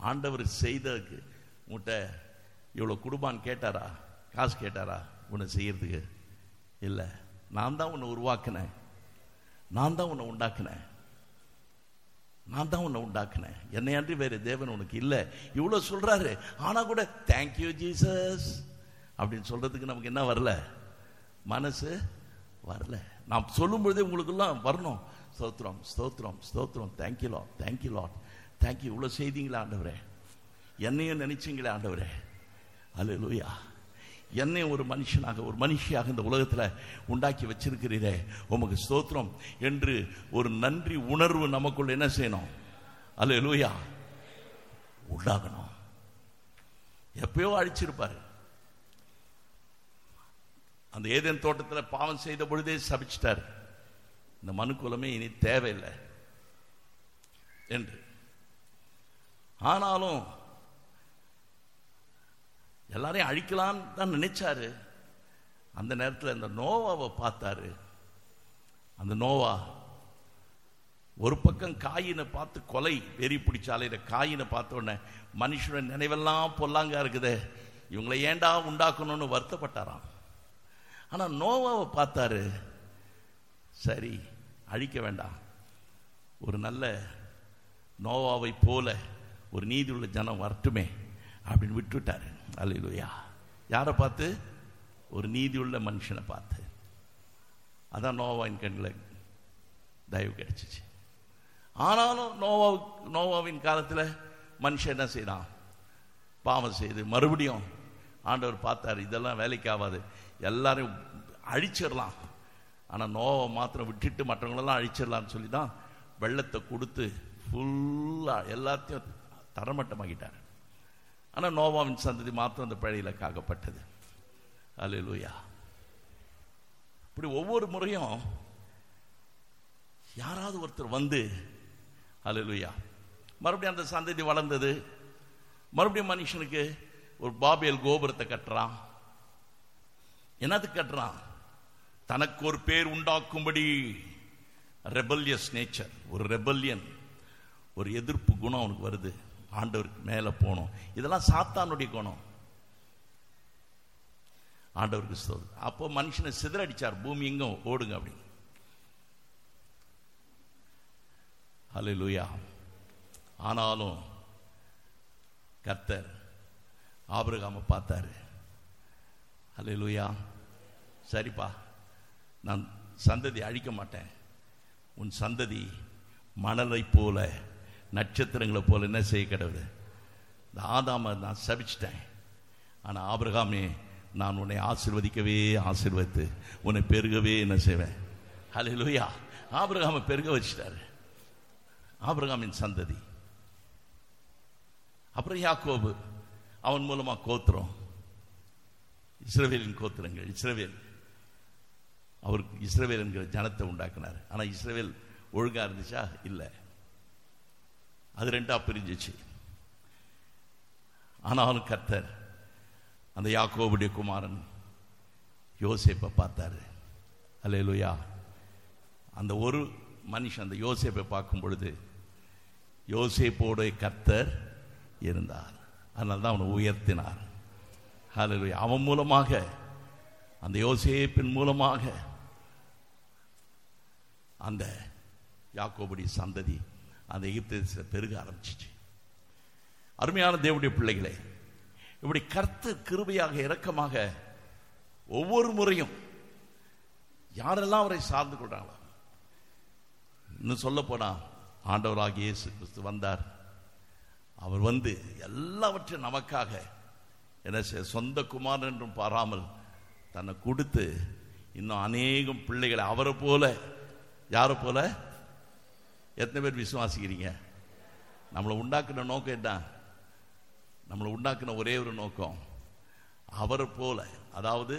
ஆண்டவர் செய்ததுக்கு உன்கிட்ட இவ்வளோ குடும்பான்னு கேட்டாரா காசு கேட்டாரா உன்னை செய்யறதுக்கு இல்லை நான் தான் உன்னை உருவாக்கினேன் நான் தான் உன்னை உண்டாக்கினேன் நான் தான் உன்னை உண்டாக்கினேன் என்னை அன்றி வேறு தேவன் உனக்கு இல்லை இவ்வளோ சொல்றாரு ஆனா கூட தேங்க்யூ ஜீசஸ் அப்படின்னு சொல்றதுக்கு நமக்கு என்ன வரல மனசு வரல நான் சொல்லும் பொழுதே உங்களுக்கெல்லாம் வரணும் ஸ்தோத்திரம் ஸ்தோத்திரம் ஸ்தோத்திரம் thank you lot thank you lot thank you இவ்வளோ செய்தீங்களா ஆண்டவரே என்னையும் நினைச்சீங்களே ஆண்டவரே அல்லேலூயா என்னையும் ஒரு மனுஷனாக ஒரு மனுஷியாக இந்த உலகத்தில் உண்டாக்கி வச்சிருக்கிறீரே உமக்கு ஸ்தோத்திரம் என்று ஒரு நன்றி உணர்வு நமக்குள்ள என்ன செய்யணும் அல்லேலூயா உண்டாகணும் எப்பயோ அழிச்சிருப்பாரு அந்த ஏதேன் தோட்டத்தில் பாவம் செய்த பொழுதே சபிச்சிட்டார் இந்த மனுக்குலமே இனி தேவையில்லை என்று ஆனாலும் எல்லாரையும் அழிக்கலான்னு தான் நினைச்சாரு அந்த நேரத்தில் இந்த நோவாவை பார்த்தாரு அந்த நோவா ஒரு பக்கம் காயினை பார்த்து கொலை வெறி பிடிச்சாலே காயினை பார்த்த உடனே மனுஷனோட நினைவெல்லாம் பொல்லாங்கா இருக்குதே இவங்களை ஏண்டா உண்டாக்கணும்னு வருத்தப்பட்டாராம் ஆனா நோவாவை பார்த்தாரு சரி அழிக்க வேண்டாம் ஒரு நல்ல நோவாவை போல ஒரு நீதி உள்ள ஜனம் வரட்டுமே அப்படின்னு விட்டுவிட்டாரு அல்லையா யாரை பார்த்து ஒரு நீதி உள்ள மனுஷனை பார்த்து அதான் நோவாவின் கண்ணில் தயவு கிடைச்சிச்சு ஆனாலும் நோவா நோவாவின் காலத்தில் மனுஷன் என்ன செய்யறான் பாவம் செய்து மறுபடியும் ஆண்டவர் பார்த்தாரு இதெல்லாம் வேலைக்கு ஆகாது எல்லாரையும் அழிச்சிடலாம் ஆனால் நோவை மாத்திரம் விட்டுட்டு மற்றவங்களெல்லாம் அழிச்சிடலாம்னு சொல்லி தான் வெள்ளத்தை கொடுத்து ஃபுல்லாக எல்லாத்தையும் தரமட்டமாக்கிட்டார் ஆனால் நோவாவின் சந்ததி மாத்திரம் அந்த பழையில காக்கப்பட்டது அல்லேலூயா இப்படி ஒவ்வொரு முறையும் யாராவது ஒருத்தர் வந்து அல்லேலூயா மறுபடியும் அந்த சந்ததி வளர்ந்தது மறுபடியும் மனுஷனுக்கு ஒரு பாபியல் கோபுரத்தை கட்டுறான் என்னது கட்டுறான் தனக்கு ஒரு பேர் உண்டாக்கும்படி ரெபல்யஸ் நேச்சர் ஒரு ரெபல்யன் ஒரு எதிர்ப்பு குணம் அவனுக்கு வருது ஆண்டவருக்கு மேலே போகணும் இதெல்லாம் சாத்தானுடைய குணம் ஆண்டவருக்கு ஸ்தோது அப்போ மனுஷனை சிதறடிச்சார் பூமி எங்கும் ஓடுங்க அப்படின்னு ஹalleluya ஆனாலும் கர்த்தர் ஆபிரகாமை பார்த்தாரு ஹalleluya சரிப்பா நான் சந்ததி அழிக்க மாட்டேன் உன் சந்ததி மணலை போல நட்சத்திரங்களை போல என்ன செய்ய கிடவுது இந்த ஆதாமை நான் சபிச்சிட்டேன் ஆனால் ஆபிரகாமே நான் உன்னை ஆசிர்வதிக்கவே ஆசிர்வதித்து உன்னை பெருகவே என்ன செய்வேன் ஹalleluya ஆபிரகாமை பெருக வச்சிட்டாரு ஆபிரகாமின் சந்ததி அப்புறம் யாக்கோபு அவன் மூலமா கோத்திரம் இஸ்ரவேலின் கோத்திரங்கள் இஸ்ரவேல் அவருக்கு இஸ்ரவேல் என்கிற ஜனத்தை உண்டாக்குனார் ஆனா இஸ்ரவேல் ஒழுங்கா இருந்துச்சா இல்லை அது ரெண்டா பிரிஞ்சிச்சு ஆனாலும் கர்த்தர் அந்த யாக்கோபுடைய குமாரன் யோசேப்பை பார்த்தாரு அல்லேலூயா அந்த ஒரு மனுஷன் அந்த யோசேப்பை பார்க்கும் பொழுது யோசேப்போட கர்த்தர் இருந்தார் அதனால தான் அவனை உயர்த்தினார் ஹalleluya அவன் மூலமாக அந்த யோசேப்பின் மூலமாக அந்த யாக்கோபுடைய சந்ததி அந்த எகிப்து தேசத்தில் பெருக ஆரம்பிச்சிச்சு அருமையான தேவனுடைய பிள்ளைகளே இப்படி கர்த்தர் கிருபையாக இரக்கமாக ஒவ்வொரு முறையும் யாரெல்லாம் அவரை சார்ந்து கொள்றாங்களோ இன்னும் சொல்ல போனா ஆண்டவராகிய இயேசு கிறிஸ்து வந்தார் அவர் வந்து எல்லாவற்றையும் நமக்காக என்ன செய்ய சொந்த குமாரன் என்றும் பாராமல் தன்னை கொடுத்து இன்னும் அநேகம் பிள்ளைகளை அவரை போல யாரை போல எத்தனை பேர் விசுவாசிக்கிறீங்க நம்மளை உண்டாக்குன நோக்கம் என்ன நம்மளை உண்டாக்குன ஒரே ஒரு நோக்கம் அவரை போல அதாவது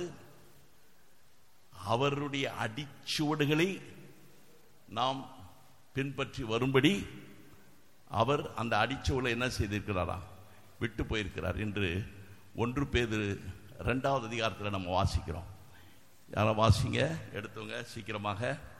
அவருடைய அடிச்சுவடுகளை நாம் பின்பற்றி வரும்படி அவர் அந்த அடிச்சுவலை என்ன செய்திருக்கிறாராம் விட்டு போயிருக்கிறார் என்று ஒன்று பேது ரெண்டாவது அதிகாரத்தில் நம்ம வாசிக்கிறோம் யாரை வாசிங்க எடுத்தவங்க சீக்கிரமாக